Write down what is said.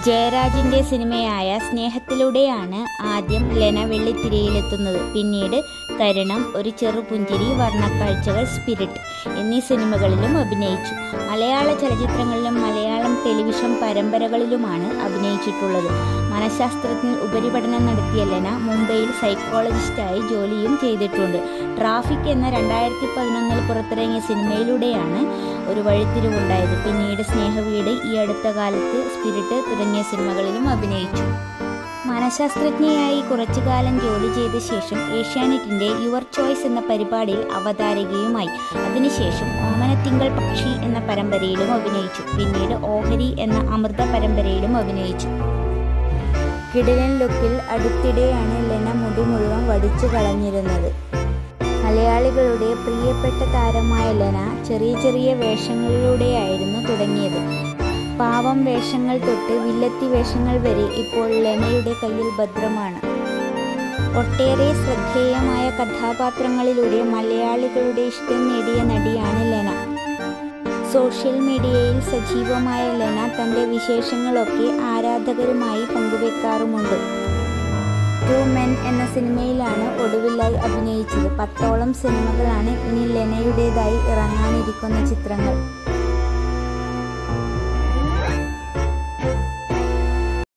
ജയരാജിന്റെ സിനിമയായ സ്നേഹത്തിലൂടെയാണ് ആദ്യം ലെന വെള്ളിത്തിരയിലെത്തുന്നത് പിന്നീട് കരുണം ഒരു ചെറുപുഞ്ചിരി വർണ്ണക്കാഴ്ചകൾ സ്പിരിറ്റ് എന്നീ സിനിമകളിലും അഭിനയിച്ചു മലയാള ചലച്ചിത്രങ്ങളിലും മലയാളം ടെലിവിഷൻ പരമ്പരകളിലുമാണ് അഭിനയിച്ചിട്ടുള്ളത് മനഃശാസ്ത്രത്തിൽ ഉപരിപഠനം നടത്തിയ ലെന മുംബൈയിൽ സൈക്കോളജിസ്റ്റായി ജോലിയും ചെയ്തിട്ടുണ്ട് ട്രാഫിക് എന്ന രണ്ടായിരത്തി പതിനൊന്നിൽ പുറത്തിറങ്ങിയ സിനിമയിലൂടെയാണ് ഒരു വഴിത്തിരിവുണ്ടായത് പിന്നീട് സ്നേഹവീട് ഈ അടുത്ത കാലത്ത് സ്പിരിറ്റ് തുടങ്ങിയ സിനിമകളിലും അഭിനയിച്ചു മനഃശാസ്ത്രജ്ഞയായി കുറച്ചു കാലം ജോലി ചെയ്ത ശേഷം ഏഷ്യാനെറ്റിന്റെ യുവർ ചോയ്സ് എന്ന പരിപാടിയിൽ അവതാരകയുമായി അതിനുശേഷം ഓമനത്തിങ്കൾ പക്ഷി എന്ന പരമ്പരയിലും അഭിനയിച്ചു പിന്നീട് ഓഹരി എന്ന അമൃത പരമ്പരയിലും അഭിനയിച്ചു കിടിലൻ ലുക്കിൽ അടുത്തിടെയാണ് ലെന മുടി മുഴുവൻ വടിച്ചു കളഞ്ഞിരുന്നത് മലയാളികളുടെ പ്രിയപ്പെട്ട താരമായ ലെന ചെറിയ ചെറിയ വേഷങ്ങളിലൂടെയായിരുന്നു തുടങ്ങിയത് പാവം വേഷങ്ങൾ തൊട്ട് വില്ലത്തി വേഷങ്ങൾ വരെ ഇപ്പോൾ ലെനയുടെ കയ്യിൽ ഭദ്രമാണ് ഒട്ടേറെ ശ്രദ്ധേയമായ കഥാപാത്രങ്ങളിലൂടെ മലയാളികളുടെ ഇഷ്ടം നേടിയ നടിയാണ് ലെന സോഷ്യൽ മീഡിയയിൽ സജീവമായ ലെന തൻ്റെ വിശേഷങ്ങളൊക്കെ ആരാധകരുമായി പങ്കുവെക്കാറുമുണ്ട് ടു മെൻ എന്ന സിനിമയിലാണ് ഒടുവിലായി അഭിനയിച്ചത് പത്തോളം സിനിമകളാണ് ഇനി ലെനയുടേതായി ഇറങ്ങാനിരിക്കുന്ന ചിത്രങ്ങൾ